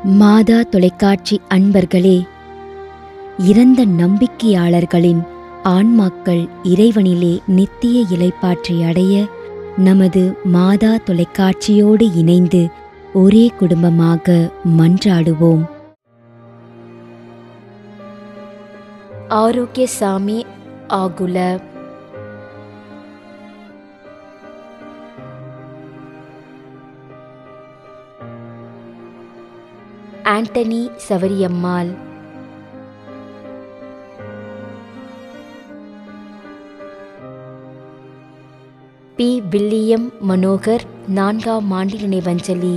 மாதா தொலைக்காட்சி அன்பர்களே இறந்த நம்பிக்கையாளர்களின் ஆன்மாக்கள் இறைவனிலே நித்திய இலைப்பாற்றி அடைய நமது மாதா தொலைக்காட்சியோடு இணைந்து ஒரே குடும்பமாக மன்றாடுவோம் ஆரோக்கியசாமி ஆகுல Antony Savariammal P William Manohar நான்காம் ஆண்டு நினைவஞ்சலி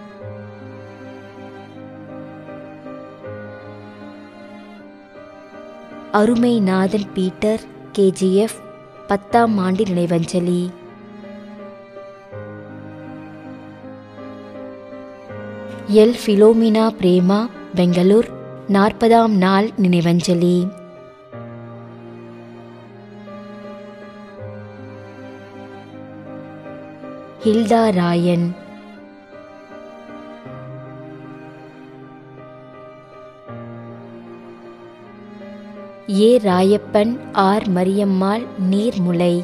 அருமை நாதன் பீட்டர் கேஜிஎஃப் பத்தாம் ஆண்டு நினைவஞ்சலி எல் ஃபிலோமினா பிரேமா பெங்களூர் நாற்பதாம் நாள் நினைவஞ்சலி Hilda Rayan A Rayappan R Mariammal நீர்முலை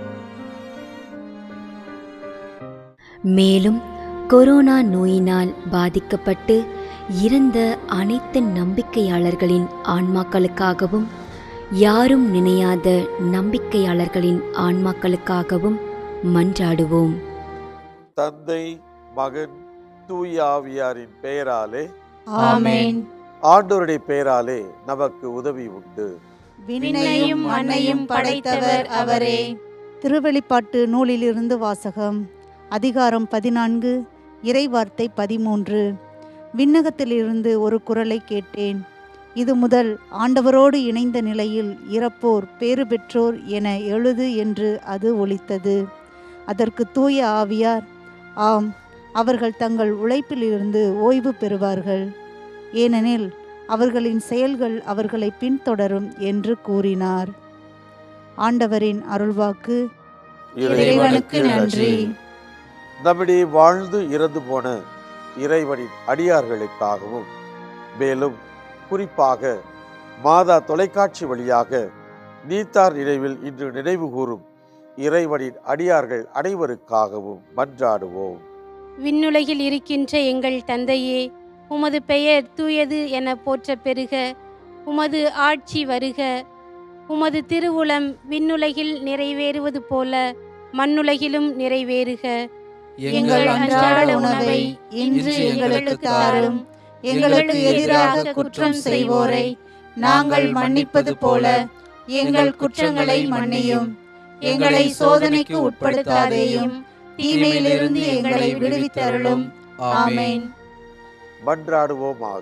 மேலும் கொரோனா நோயினால் பாதிக்கப்பட்டு இறந்த அனைத்து நம்பிக்கையாளர்களின் ஆன்மாக்களுக்காகவும் யாரும் நினையாத நம்பிக்கையாளர்களின் ஆன்மாக்களுக்காகவும் மன்றாடுவோம் தந்தை மகன் தூய ஆவியாரின் பெயராலே ஆமென் ஆண்டோருடைய பெயராலே நமக்கு உதவி உண்டு விண்ணையும் மண்ணையும் படைத்தவர் அவரே திருவெளிப்பாட்டு நூலிலிருந்து வாசகம் அதிகாரம் பதினான்கு இறைவார்த்தை பதிமூன்று விண்ணகத்திலிருந்து ஒரு குரலை கேட்டேன் இது முதல் ஆண்டவரோடு இணைந்த நிலையில் இறப்போர் பேறு பெற்றோர் என எழுது என்று அது ஒலித்தது அதற்கு தூய ஆவியார் ஆம் அவர்கள் தங்கள் உழைப்பிலிருந்து ஓய்வு பெறுவார்கள் ஏனெனில் அவர்களின் செயல்கள் அவர்களை பின்தொடரும் என்று கூறினார் ஆண்டவரின் அருள்வாக்கு இறைவனுக்கு நன்றி நம்மிடையே வாழ்ந்து இறந்து போன இறைவனின் அடியார்களுக்காகவும் மேலும் குறிப்பாக மாதா தொலைக்காட்சி வழியாக நீத்தார் நினைவில் இன்று நினைவு கூறும் இறைவனின் அடியார்கள் அனைவருக்காகவும் மன்றாடுவோம் விண்ணுலகில் இருக்கின்ற எங்கள் தந்தையே உமது பெயர் தூயது என போற்ற பெறுக உமது ஆட்சி வருக உமது திருவுளம் விண்ணுலகில் நிறைவேறுவது போல மண்ணுலகிலும் நிறைவேறுக எங்கள் அன்றாட உணவை இன்று எங்களுக்கு தாரும் எங்களுக்கு எதிராக குற்றம் செய்வோரை நாங்கள் மன்னிப்பது போல எங்கள் குற்றங்களை மன்னியும் எங்களை சோதனைக்கு உட்படுத்தாதேயும் தீமையிலிருந்து எங்களை விடுவித்தருளும் ஆமென் மன்றாடுவோமாக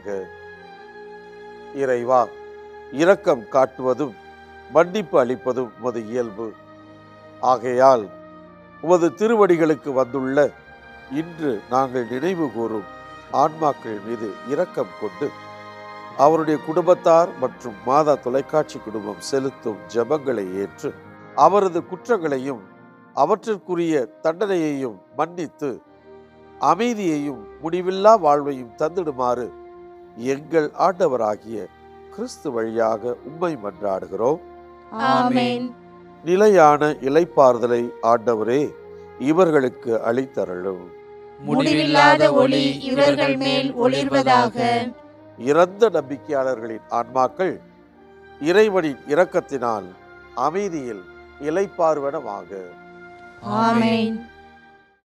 இறைவா இரக்கம் காட்டுவதும் மன்னிப்பு அளிப்பதும் உமது இயல்பு ஆகையால் உமது திருவடிகளுக்கு வந்துள்ள இன்று நாங்கள் நினைவு கூறும் ஆன்மாக்கள் மீது இரக்கம் கொண்டு அவருடைய குடும்பத்தார் மற்றும் மாதா தொலைக்காட்சி குடும்பம் செலுத்தும் ஜெபங்களை ஏற்று அவரது குற்றங்களையும் அவற்றிற்குரிய தண்டனையையும் மன்னித்து அமைதியையும் முடிவில்லா வாழ்வையும் தந்திடுமாறு எங்கள் ஆண்டவராகிய கிறிஸ்து வழியாக உம்மை மன்றாடுகிறோம் ஆமென் நிலையான இலைப்பாறுதலை ஆண்டவரே இவர்களுக்கு அளித்தருளும் முடிவில்லாத ஒளி இவர்கள் மேல் ஒளிர்வதாக இறந்த நம்பிக்கையாளர்களின் ஆன்மாக்கள் இறைவனின் இரக்கத்தினால் அமைதியில் இலைப்பார்வனமாக ஆமென்